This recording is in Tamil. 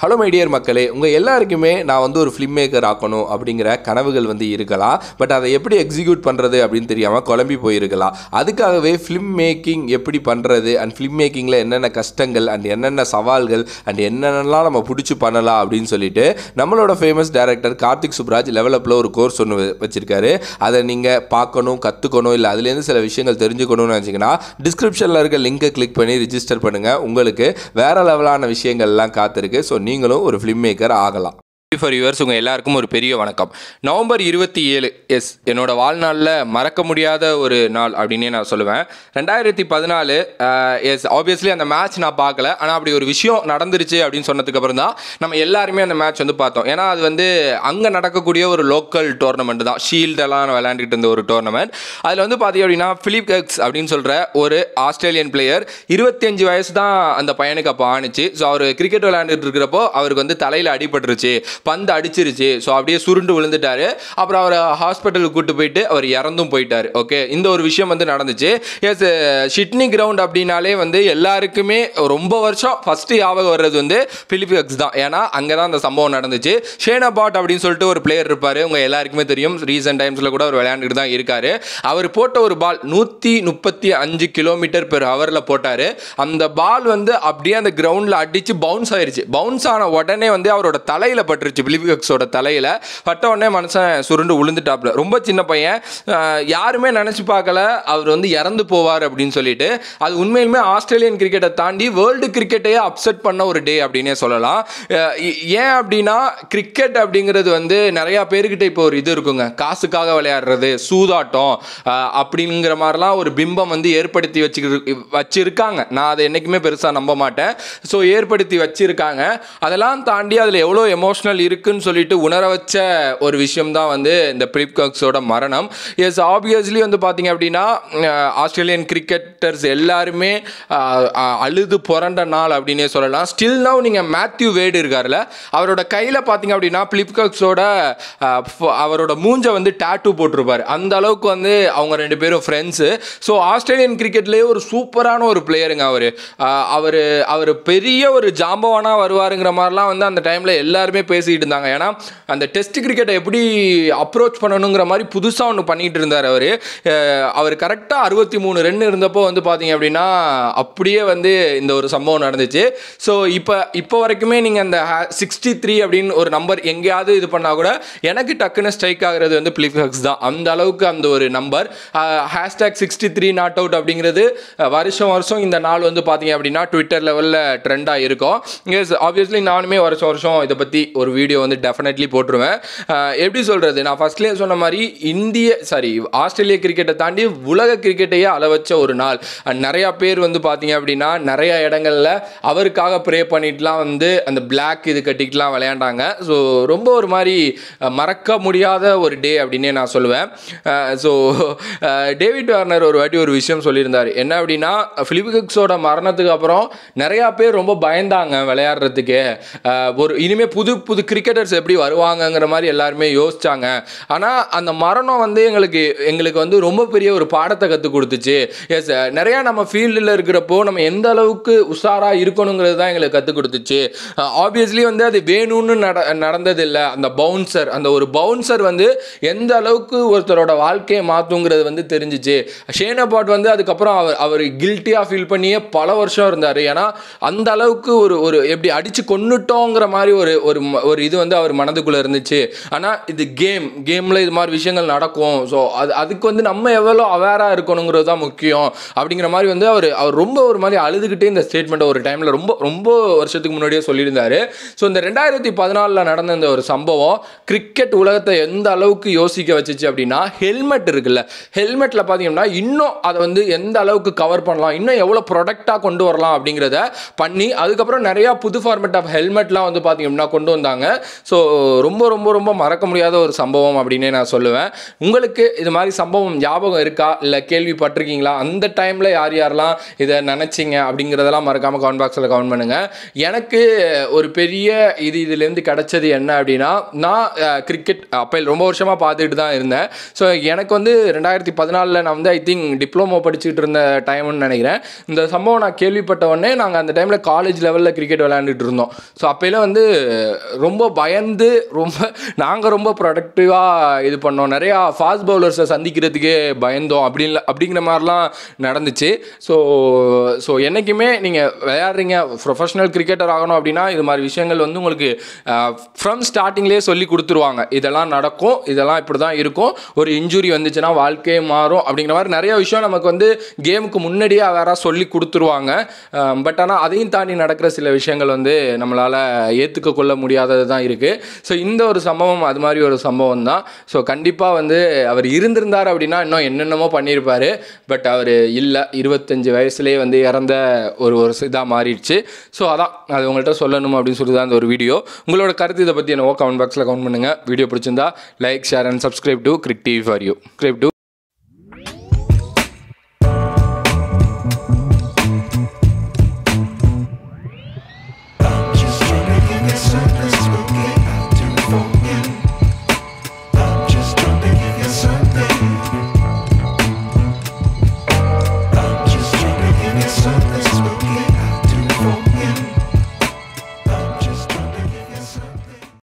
ஹலோ மைடியர் மக்களே உங்கள் எல்லாருக்குமே நான் வந்து ஒரு ஃபிலிம் மேக்கர் ஆக்கணும் அப்படிங்கிற கனவுகள் வந்து இருக்கலாம் பட் அதை எப்படி எக்ஸிக்யூட் பண்ணுறது அப்படின்னு தெரியாமல் குழம்பி போயிருக்கலாம் அதுக்காகவே ஃபிலிம் மேக்கிங் எப்படி பண்ணுறது அண்ட் ஃபிலிம் மேக்கிங்கில் என்னென்ன கஷ்டங்கள் அண்ட் என்னென்ன சவால்கள் அண்ட் என்னென்னலாம் நம்ம பிடிச்சி பண்ணலாம் அப்படின்னு சொல்லிட்டு நம்மளோட ஃபேமஸ் டைரக்டர் கார்த்திக் சுப்ராஜ் லெவலப்பில் ஒரு கோர்ஸ் ஒன்று வ- வச்சிருக்காரு அதை நீங்கள் பார்க்கணும் கற்றுக்கணும் இல்லை அதுலேருந்து சில விஷயங்கள் தெரிஞ்சுக்கணும்னு நினச்சிங்கன்னா டிஸ்கிரிப்ஷனில் இருக்க லிங்கை கிளிக் பண்ணி ரிஜிஸ்டர் பண்ணுங்கள் உங்களுக்கு வேறு லெவலான விஷயங்கள்லாம் காத்திருக்கு ஸோ நீங்களும் ஒரு ஃபிலிம் மேக்கர் ஆகலாம் ஃபார் யூவர்ஸ் உங்கள் எல்லாருக்கும் ஒரு பெரிய வணக்கம் நவம்பர் இருபத்தி ஏழு எஸ் என்னோட வாழ்நாளில் மறக்க முடியாத ஒரு நாள் அப்படின்னே நான் சொல்லுவேன் ரெண்டாயிரத்தி பதினாலு எஸ் ஆப்வியஸ்லி அந்த மேட்ச் நான் பார்க்கல ஆனால் அப்படி ஒரு விஷயம் நடந்துருச்சு அப்படின்னு சொன்னதுக்கு அப்புறம் தான் நம்ம எல்லாருமே அந்த மேட்ச் வந்து பார்த்தோம் ஏன்னா அது வந்து அங்கே நடக்கக்கூடிய ஒரு லோக்கல் டோர்னமெண்ட் தான் ஷீல்டெல்லாம் விளையாண்டுட்டு இருந்த ஒரு டோர்னமெண்ட் அதில் வந்து பார்த்தீங்க அப்படின்னா பிலிப் கக்ஸ் அப்படின்னு சொல்கிற ஒரு ஆஸ்திரேலியன் பிளேயர் இருபத்தஞ்சு வயசு தான் அந்த பையனுக்கு அப்போ ஆணுச்சு ஸோ அவர் கிரிக்கெட் விளையாண்டுட்டு இருக்கிறப்போ அவருக்கு வந்து தலையில் அடிபட்டுருச்சு பந்து அடிச்சிருச்சு ஸோ அப்படியே சுருண்டு விழுந்துட்டாரு அப்புறம் அவரை ஹாஸ்பிட்டலுக்கு கூட்டு போயிட்டு அவர் இறந்தும் போயிட்டார் ஓகே இந்த ஒரு விஷயம் வந்து நடந்துச்சு எஸ் ஷிட்னி கிரவுண்ட் அப்படின்னாலே வந்து எல்லாருக்குமே ரொம்ப வருஷம் ஃபஸ்ட்டு ஞாபகம் வர்றது வந்து பிலிபிக்ஸ் தான் ஏன்னா அங்கே தான் அந்த சம்பவம் நடந்துச்சு ஷேனா பாட் அப்படின்னு சொல்லிட்டு ஒரு பிளேயர் இருப்பார் உங்கள் எல்லாருக்குமே தெரியும் ரீசெண்ட் டைம்ஸில் கூட அவர் விளையாண்டுட்டு தான் இருக்காரு அவர் போட்ட ஒரு பால் நூற்றி முப்பத்தி அஞ்சு கிலோமீட்டர் பெர் ஹவரில் போட்டார் அந்த பால் வந்து அப்படியே அந்த கிரவுண்டில் அடித்து பவுன்ஸ் ஆயிருச்சு பவுன்ஸ் ஆன உடனே வந்து அவரோட தலையில் பட்டுருச்சு பிலிபிகக்ஸோட தலையில் பட்ட உடனே மனுஷன் சுருண்டு விழுந்துட்டாப்ல ரொம்ப சின்ன பையன் அஹ், யாருமே நினச்சி பார்க்கல அவர் வந்து இறந்து போவார் அப்படின்னு சொல்லிட்டு அது உண்மையிலுமே ஆஸ்திரேலியன் கிரிக்கெட்டை தாண்டி வேர்ல்டு கிரிக்கெட்டையே அப்செட் பண்ண ஒரு டே அப்படின்னே சொல்லலாம் அஹ், இ- ஏன் அப்படின்னா கிரிக்கெட் அப்படிங்கிறது வந்து நிறையா பேர்கிட்ட இப்போ ஒரு இது இருக்குங்க காசுக்காக விளையாடுறது சூதாட்டம் அஹ், அப்படிங்கிற மாதிரிலாம் ஒரு பிம்பம் வந்து ஏற்படுத்தி வச்சுக்கிட்டு வச்சிருக்காங்க நான் அதை என்றைக்குமே பெருசாக நம்ப மாட்டேன் ஸோ ஏற்படுத்தி வச்சிருக்காங்க அதெல்லாம் தாண்டி அதில் எவ்வளோ எமோஷனல் இருக்குன்னு சொல்லிட்டு உணர வச்ச ஒரு விஷயம் தான் வந்து இந்த பிரிப்காக்ஸோட மரணம் எஸ் ஆப்வியஸ்லி வந்து பார்த்தீங்க அப்படின்னா அஹ், ஆஸ்திரேலியன் கிரிக்கெட்டர்ஸ் எல்லாருமே அஹ், அஹ், அழுது புரண்ட நாள் அப்படின்னே சொல்லலாம் ஸ்டில் நவ் நீங்கள் மேத்யூ வேடு இருக்கார்ல அவரோட கையில் பார்த்தீங்க அப்படின்னா பிளிப்காக்ஸோட அவரோட மூஞ்சை வந்து டேட்டூ போட்டிருப்பார் அந்த அளவுக்கு வந்து அவங்க ரெண்டு பேரும் ஃப்ரெண்ட்ஸு ஸோ ஆஸ்திரேலியன் கிரிக்கெட்லேயே ஒரு சூப்பரான ஒரு பிளேயருங்க அவர் அவர் அவர் பெரிய ஒரு ஜாம்பவானாக வருவாருங்கிற மாதிரிலாம் வந்து அந்த டைமில் எல்லாருமே பேசிக்கிட்டு இருந்தாங்க ஏன்னா அந்த டெஸ்ட் கிரிக்கெட்டை எப்படி அப்ரோச் பண்ணணுங்கிற மாதிரி புதுசாக ஒன்று பண்ணிகிட்டு இருந்தார் அவர் அவர் கரெக்டாக அறுபத்தி மூணு ரன் இருந்தப்போ வந்து பார்த்தீங்க அப்படின்னா அப்படியே வந்து இந்த ஒரு சம்பவம் நடந்துச்சு ஸோ இப்போ இப்போ வரைக்குமே நீங்கள் அந்த சிக்ஸ்டி த்ரீ அப்படின்னு ஒரு நம்பர் எங்கேயாவது இது பண்ணால் கூட எனக்கு டக்குன்னு ஸ்ட்ரைக் ஆகுறது வந்து பிளிஃபக்ஸ் தான் அந்த அளவுக்கு அந்த ஒரு number hashtag sixty three not out அப்படிங்கிறது அஹ், வருஷம் வருஷம் இந்த நாள் வந்து பார்த்தீங்க அப்படின்னா ட்விட்டர் லெவலில் ட்ரெண்டாக இருக்கும் எஸ் ஆப்வியஸ்லி நானுமே வருஷம் வருஷம் இதை பற்றி ஒரு வீடியோ வந்து டெஃபினெட்லி போட்டுருவேன் அஹ், எப்படி சொல்கிறது நான் ஃபர்ஸ்ட்லேயே சொன்ன மாதிரி இந்திய சாரி ஆஸ்திரேலிய கிரிக்கெட்டை தாண்டி உலக கிரிக்கெட்டையே அள வச்ச ஒரு நாள் அண்ட் நிறையா பேர் வந்து பார்த்தீங்க அப்படின்னா நிறையா இடங்கள்ல அவருக்காக ப்ரே பண்ணிட்டுலாம் வந்து அந்த பிளாக் இது கட்டிட்டுலாம் விளையாண்டாங்க ஸோ ரொம்ப ஒரு மாதிரி அஹ், மறக்க முடியாத ஒரு டே அப்படின்னே நான் சொல்லுவேன் ஸோ டேவிட் வார்னர் ஒரு வாட்டி ஒரு விஷயம் சொல்லியிருந்தார் என்ன அப்படின்னா ஃபிலிபிக்ஸோட மரணத்துக்கு அப்புறம் நிறையா பேர் ரொம்ப பயந்தாங்க விளையாடுறதுக்கு அஹ், ஒரு இனிமேல் புது புது கிரிக்கெட்டர்ஸ் எப்படி வருவாங்கங்கிற மாதிரி எல்லாருமே யோசிச்சாங்க ஆனால் அந்த மரணம் வந்து எங்களுக்கு எங்களுக்கு வந்து ரொம்ப பெரிய ஒரு பாடத்தை கற்றுக் கொடுத்துச்சு எஸ் நிறையா நம்ம ஃபீல்டில் இருக்கிறப்போ நம்ம எந்த அளவுக்கு உஷாராக இருக்கணுங்கிறது தான் எங்களுக்கு கற்றுக் கொடுத்துச்சு ஆப்வியஸ்லி வந்து அது வேணும்னு நட நடந்ததில்லை அந்த பவுன்சர் அந்த ஒரு பவுன்சர் வந்து எந்த அளவுக்கு ஒருத்தரோட வாழ்க்கையை மாற்றுங்கிறது வந்து தெரிஞ்சிச்சு ஷேனபாட் வந்து அதுக்கப்புறம் அவர் அவர் கில்ட்டியாக ஃபீல் பண்ணியே பல வருஷம் இருந்தார் ஏன்னா அந்த அளவுக்கு ஒரு ஒரு எப்படி அடித்து கொன்னுட்டோங்கிற மாதிரி ஒரு ஒரு ம- ஒரு இது வந்து அவர் மனதுக்குள்ளே இருந்துச்சு ஆனால் இது கேம் கேமில் இது மாதிரி விஷயங்கள் நடக்கும் ஸோ அது அதுக்கு வந்து நம்ம எவ்வளோ அவேராக இருக்கணுங்கிறது தான் முக்கியம் அப்படிங்கிற மாதிரி வந்து அவர் அவர் ரொம்ப ஒரு மாதிரி அழுதுகிட்டே இந்த ஸ்டேட்மெண்ட்டை ஒரு டைமில் ரொம்ப ரொம்ப வருஷத்துக்கு முன்னாடியே சொல்லியிருந்தாரு ஸோ இந்த ரெண்டாயிரத்தி பதினாலில் நடந்த இந்த ஒரு சம்பவம் கிரிக்கெட் உலகத்தை எந்த அளவுக்கு யோசிக்க வச்சுச்சு அப்படின்னா ஹெல்மெட் இருக்குல்ல ஹெல்மெட்டில் பார்த்தீங்கன்னா இன்னும் அதை வந்து எந்த அளவுக்கு கவர் பண்ணலாம் இன்னும் எவ்வளோ ப்ரொடக்டாக கொண்டு வரலாம் அப்படிங்கிறத பண்ணி அதுக்கப்புறம் நிறையா புது ஃபார்மேட் ஆஃப் ஹெல்மெட்லாம் வந்து பார்த்தீங்கன்னா கொண்டு வந்தாங்க கொடுத்துருந்தாங்க ஸோ ரொம்ப ரொம்ப ரொம்ப மறக்க முடியாத ஒரு சம்பவம் அப்படின்னே நான் சொல்லுவேன் உங்களுக்கு இது மாதிரி சம்பவம் ஞாபகம் இருக்கா இல்லை கேள்விப்பட்டிருக்கீங்களா அந்த டைமில் யார் யாரெல்லாம் இதை நினச்சிங்க அப்படிங்கிறதெல்லாம் மறக்காமல் கமெண்ட் பாக்ஸில் கமெண்ட் பண்ணுங்கள் எனக்கு ஒரு பெரிய இது இதுலேருந்து கிடச்சது என்ன அப்படின்னா நான் கிரிக்கெட் அப்போ ரொம்ப வருஷமாக பார்த்துட்டு தான் இருந்தேன் ஸோ எனக்கு வந்து ரெண்டாயிரத்தி பதினாலில் நான் வந்து ஐ திங்க் டிப்ளமோ படிச்சுட்டு இருந்த டைம்னு நினைக்கிறேன் இந்த சம்பவம் நான் கேள்விப்பட்ட உடனே நாங்கள் அந்த டைமில் காலேஜ் லெவலில் கிரிக்கெட் விளையாண்டுட்டு இருந்தோம் ஸோ அப்போல வந்து ரொம்ப பயந்து ரொம்ப நாங்கள் ரொம்ப ப்ரொடக்டிவாக இது பண்ணோம் நிறையா ஃபாஸ்ட் பவுலர்ஸை சந்திக்கிறதுக்கே பயந்தோம் அப்படி இல்லை அப்படிங்கிற மாதிரிலாம் நடந்துச்சு ஸோ ஸோ என்றைக்குமே நீங்கள் விளையாடுறீங்க ப்ரொஃபஷனல் கிரிக்கெட்டர் ஆகணும் அப்படின்னா இது மாதிரி விஷயங்கள் வந்து உங்களுக்கு ஃப்ரம் ஸ்டார்டிங்லேயே சொல்லி கொடுத்துருவாங்க இதெல்லாம் நடக்கும் இதெல்லாம் இப்படி தான் இருக்கும் ஒரு இன்ஜுரி வந்துச்சுன்னா வாழ்க்கையே மாறும் அப்படிங்கிற மாதிரி நிறைய விஷயம் நமக்கு வந்து கேமுக்கு முன்னாடியே வேற சொல்லி கொடுத்துருவாங்க பட் ஆனால் அதையும் தாண்டி நடக்கிற சில விஷயங்கள் வந்து நம்மளால் ஏற்றுக்க கொள்ள முடியாதது தான் இருக்குது ஸோ இந்த ஒரு சம்பவம் அது மாதிரி ஒரு சம்பவம் தான் ஸோ கண்டிப்பாக வந்து அவர் இருந்திருந்தார் அப்படின்னா இன்னும் என்னென்னமோ பண்ணியிருப்பார் பட் அவர் இல்லை இருபத்தஞ்சு வயசுலேயே வந்து இறந்த ஒரு ஒரு இதாக மாறிடுச்சு ஸோ அதான் அது உங்கள்கிட்ட சொல்லணும் அப்படின்னு சொல்லி தான் இந்த ஒரு வீடியோ உங்களோட கருத்து இதை பற்றி என்னவோ கமெண்ட் பாக்ஸில் கமெண்ட் பண்ணுங்கள் வீடியோ பிடிச்சிருந்தா like share and subscribe to Cric TV for you கிரிப் டு